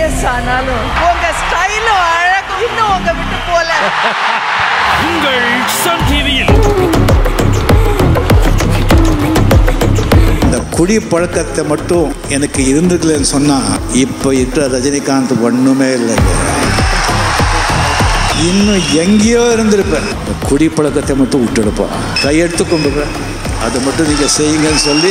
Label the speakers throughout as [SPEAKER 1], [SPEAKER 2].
[SPEAKER 1] வயசானாலும் உங்க ஸ்டைலும் அழகும் இன்னும் உங்க விட்டு போல
[SPEAKER 2] உங்கள் சன் டிவியில்
[SPEAKER 3] இந்த குடி பழக்கத்தை மட்டும் எனக்கு இருந்ததுலன்னு சொன்னா இப்போ இருக்கிற ரஜினிகாந்த் ஒண்ணுமே இல்லைங்க இன்னும் எங்கேயோ இருந்திருப்பேன் இந்த குடி பழக்கத்தை மட்டும் விட்டுடுப்போம் கையெடுத்து கும்பிடுறேன் அதை மட்டும் நீங்க செய்யுங்கன்னு சொல்லி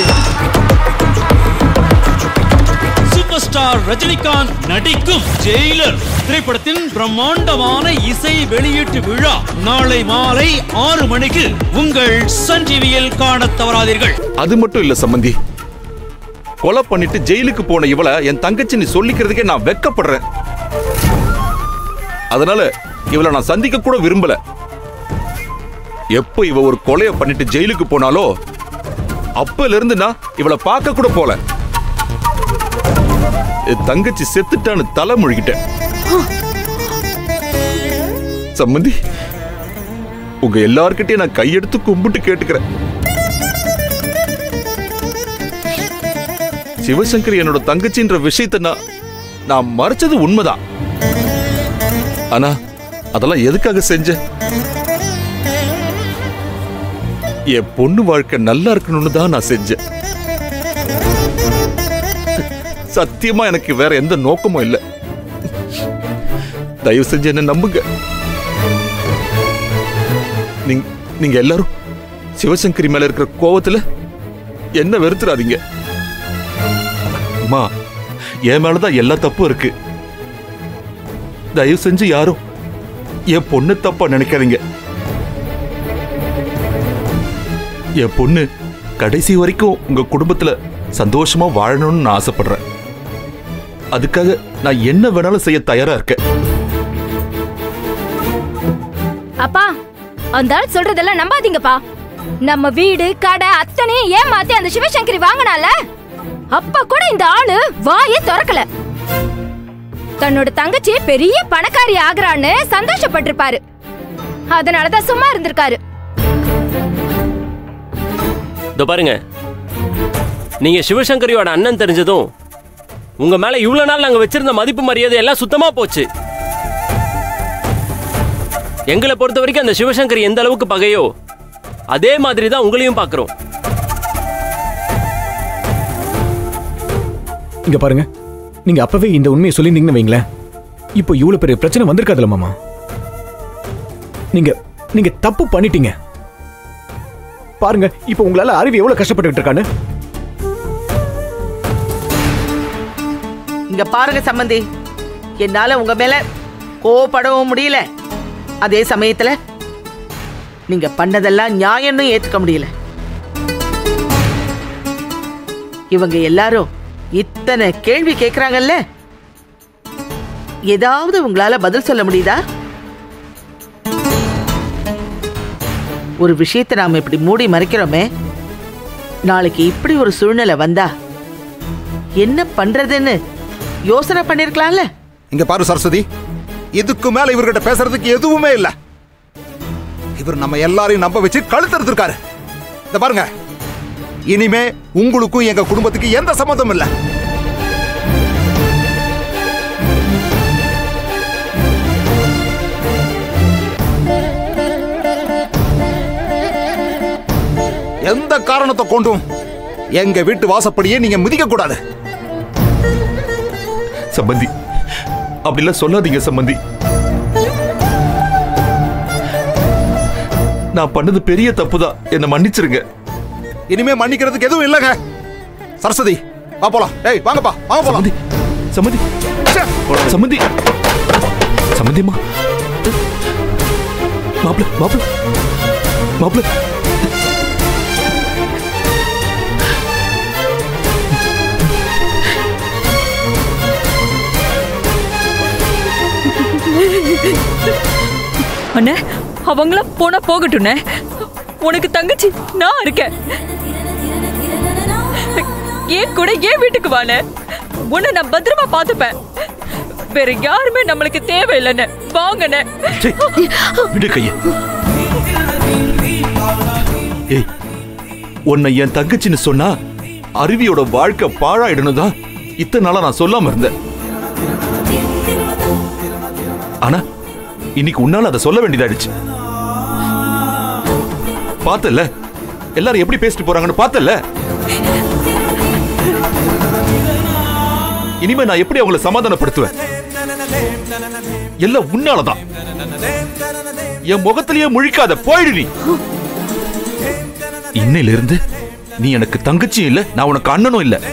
[SPEAKER 2] சூப்பர் ஸ்டார் ரஜினிகாந்த் நடிக்கும் ஜெயிலர் திரைப்படத்தின் பிரம்மாண்டமான இசை வெளியீட்டு விழா நாளை மாலை ஆறு மணிக்கு உங்கள் சன் டிவியில் காணத் தவறாதீர்கள்
[SPEAKER 4] அது மட்டும் இல்ல சம்பந்தி கொலை பண்ணிட்டு ஜெயிலுக்கு போன இவளை என் தங்கச்சி நீ சொல்லிக்கிறதுக்கே நான் வெக்கப்படுறேன் அதனால இவளை நான் சந்திக்க கூட விரும்பல எப்போ இவ ஒரு கொலைய பண்ணிட்டு ஜெயிலுக்கு போனாலோ அப்பல இருந்து நான் இவளை பார்க்க கூட போல என் தங்கச்சி செத்துட்டான்னு தலை முழுகிட்டேன் சம்பந்தி உங்க எல்லார்கிட்டயும் நான் கையெடுத்து கும்பிட்டு கேட்டுக்கிறேன் சிவசங்கர் என்னோட தங்கச்சின்ற விஷயத்தை நான் நான் மறைச்சது உண்மைதான் ஆனா அதெல்லாம் எதுக்காக செஞ்சேன் என் பொண்ணு வாழ்க்கை நல்லா இருக்கணும்னு தான் நான் செஞ்சேன் சத்தியமா எனக்கு வேற எந்த நோக்கமும் இல்லை தயவு செஞ்சு என்ன நம்புங்க நீங்க நீங்க எல்லாரும் சிவசங்கரி மேல இருக்கிற கோவத்துல என்ன வெறுத்துறாதீங்க அம்மா என் மேலதான் எல்லா தப்பும் இருக்கு தயவு செஞ்சு யாரும் என் பொண்ணு தப்பா நினைக்காதீங்க என் பொண்ணு கடைசி வரைக்கும் உங்க குடும்பத்துல சந்தோஷமா வாழணும்னு நான் ஆசைப்படுறேன் அதுக்காக நான் என்ன வேணாலும் செய்ய தயாரா இருக்கேன்
[SPEAKER 5] அப்பா அந்த ஆள் சொல்றதெல்லாம் நம்பாதீங்கப்பா நம்ம வீடு கடை அத்தனையும் ஏமாத்தி அந்த சிவசங்கரி வாங்கினால அப்ப கூட இந்த ஆளு வாயே திறக்கல தன்னோட தங்கச்சி பெரிய பணக்காரி ஆகுறான்னு சந்தோஷப்பட்டிருப்பாரு அதனாலதான் சும்மா இருந்திருக்காரு
[SPEAKER 6] இதோ பாருங்க நீங்க சிவசங்கரியோட அண்ணன் தெரிஞ்சதும் உங்க மேல இவ்வளவு நாள் நாங்க வச்சிருந்த மதிப்பு மரியாதை எல்லாம் சுத்தமா போச்சு எங்களை பொறுத்த வரைக்கும் அந்த சிவசங்கரி எந்த அளவுக்கு பகையோ அதே மாதிரி தான் உங்களையும் பார்க்கிறோம்
[SPEAKER 7] இங்க பாருங்க நீங்க அப்பவே இந்த உண்மையை சொல்லியிருந்தீங்கன்னு வைங்களேன் இப்போ இவ்வளவு பெரிய பிரச்சனை வந்திருக்காதுல மாமா நீங்க நீங்க தப்பு பண்ணிட்டீங்க பாருங்க இப்போ உங்களால அறிவு எவ்வளவு கஷ்டப்பட்டுட்டு இருக்கான்னு
[SPEAKER 1] இங்க பாருங்க சம்பந்தி என்னால உங்க மேல கோவப்படவும் முடியல அதே சமயத்துல நீங்க பண்ணதெல்லாம் நியாயம்னு ஏத்துக்க முடியல இவங்க எல்லாரும் இத்தனை கேள்வி கேக்குறாங்கல்ல ஏதாவது உங்களால பதில் சொல்ல முடியுதா ஒரு விஷயத்தை நாம இப்படி மூடி மறைக்கிறோமே நாளைக்கு இப்படி ஒரு சூழ்நிலை வந்தா என்ன பண்றதுன்னு யோசனை பண்ணிருக்கலாம்ல
[SPEAKER 8] இங்க பாரு சரஸ்வதி இதுக்கு மேல இவர்கிட்ட பேசுறதுக்கு எதுவுமே இல்ல இவர் நம்ம எல்லாரையும் நம்ப வச்சு கழுத்தெடுத்திருக்காரு இந்த பாருங்க இனிமே உங்களுக்கும் எங்க குடும்பத்துக்கு எந்த சம்மந்தம் இல்ல எந்த காரணத்தை கொண்டும் எங்க வீட்டு வாசப்படியே நீங்க மிதிக்க கூடாது
[SPEAKER 4] சம்பந்தி அப்படிலாம் சொல்லாதீங்க சம்பந்தி நான் பண்ணது பெரிய தப்புதான் என்ன மன்னிச்சிருங்க
[SPEAKER 8] இனிமே மன்னிக்கிறதுக்கு எதுவும் இல்லைங்க சரஸ்வதி வா போலாம் ஏய் வாங்கப்பா வாங்க போலாம்
[SPEAKER 4] சம்பந்தி சம்பந்தி
[SPEAKER 8] ச்சே.
[SPEAKER 4] சம்பந்தி சம்பந்திமா மாப்பிள மாப்பிள மாப்பிள
[SPEAKER 9] அண்ணே அவங்களாம் போனா போகட்டும்ண்ணே உனக்கு தங்கச்சி நான் இருக்கேன் ஏன் கூட ஏன் வீட்டுக்கு வானே உன்னை நான் பத்திரமா பார்த்துப்பேன் வேற யாருமே நம்மளுக்கு தேவையில்லைன்னு வாங்கண்ணே
[SPEAKER 4] சே, விடு கைய ஏய் உன்னை என் தங்கச்சின்னு சொன்னா அருவியோட வாழ்க்கை பாழாயிடணும் தான் இத்தனை நாளா நான் சொல்லாம இருந்தேன் ஆனா இன்னைக்கு உன்னால அதை சொல்ல வேண்டியதாயிடுச்சு பார்த்தல எல்லாரும் எப்படி பேசிட்டு போறாங்கன்னு பார்த்தல இனிமே நான் எப்படி அவங்கள சமாதானப்படுத்துவேன் எல்லாம் உன்னாலதான் என் முகத்திலேயே முழிக்காத போயிடு நீ இன்னையில இருந்து நீ எனக்கு தங்கச்சியும் இல்ல நான் உனக்கு அண்ணனும் இல்ல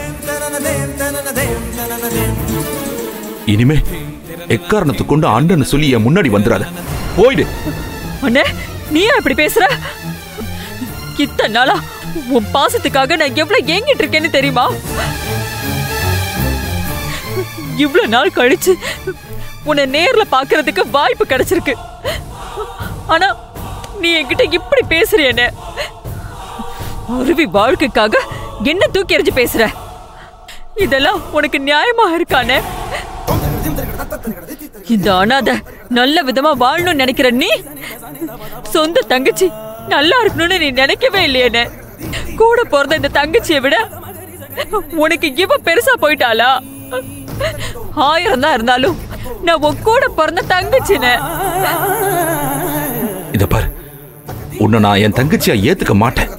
[SPEAKER 4] இனிமே எக்காரணத்தை கொண்டு அண்ணன் சொல்லி என் முன்னாடி வந்துடாத போயிடு
[SPEAKER 9] அண்ணே நீ ஏன் இப்படி பேசுற இத்தனை நாளா உன் பாசத்துக்காக நான் எவ்வளவு ஏங்கிட்டு இருக்கேன்னு தெரியுமா இவ்வளவு நாள் கழிச்சு உன்னை நேர்ல பாக்குறதுக்கு வாய்ப்பு கிடைச்சிருக்கு ஆனா நீ என்கிட்ட இப்படி பேசுறியனே அருவி வாழ்க்கைக்காக என்ன தூக்கி எறிஞ்சு பேசுற இதெல்லாம் உனக்கு நியாயமா இருக்கானே இந்த அனாதை நல்ல விதமா வாழணும்னு நினைக்கிற நீ சொந்த தங்கச்சி நல்லா இருக்கணும்னு நீ நினைக்கவே இல்லையேனே கூட பிறந்த இந்த தங்கச்சியை விட உனக்கு இவ பெருசா போயிட்டாளா ஆயிரம் தான் இருந்தாலும் நான் உன் கூட பிறந்த தங்கச்சினே
[SPEAKER 4] இத பாரு உன்னை நான் என் தங்கச்சியா ஏத்துக்க மாட்டேன்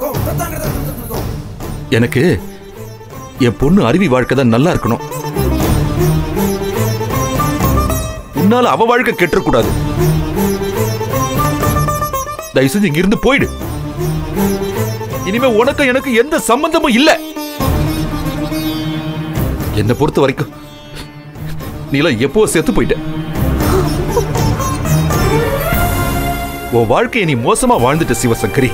[SPEAKER 4] எனக்கு என் பொண்ணு அருவி வாழ்க்கை தான் நல்லா இருக்கணும் உன்னால அவ வாழ்க்கை கெட்டக்கூடாது தயவு செஞ்சு இங்கிருந்து போயிடு இனிமே உனக்கு எனக்கு எந்த சம்பந்தமும் இல்ல என்னை பொறுத்த வரைக்கும் நீலாம் எப்போ செத்து போயிட்ட உன் வாழ்க்கையை நீ மோசமா வாழ்ந்துட்ட சிவசங்கரி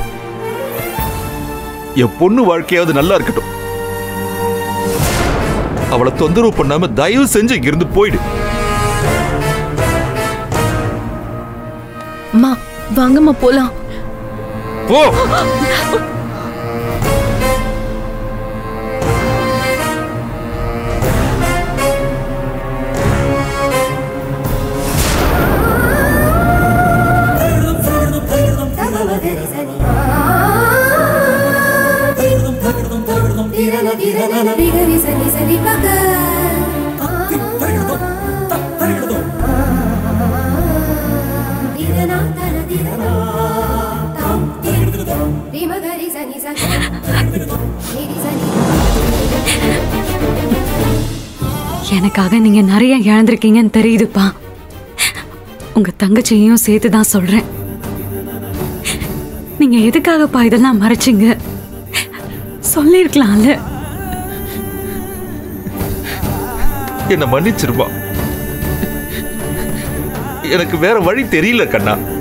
[SPEAKER 4] என் பொண்ணு வாழ்க்கையாவது நல்லா இருக்கட்டும் அவளை தொந்தரவு பண்ணாம தயவு செஞ்சு இங்கிருந்து போயிடு
[SPEAKER 10] அம்மா வாங்கம்மா போலாம்
[SPEAKER 4] போ
[SPEAKER 11] எனக்காக நீங்க நிறைய இழந்திருக்கீங்கன்னு தெரியுதுப்பா உங்க தங்கச்சியையும் சேர்த்து தான் சொல்றேன் நீங்க எதுக்காகப்பா இதெல்லாம் மறைச்சிங்க சொல்லிருக்கலாம்ல
[SPEAKER 4] என்ன மன்னிச்சிருமா எனக்கு வேற வழி தெரியல கண்ணா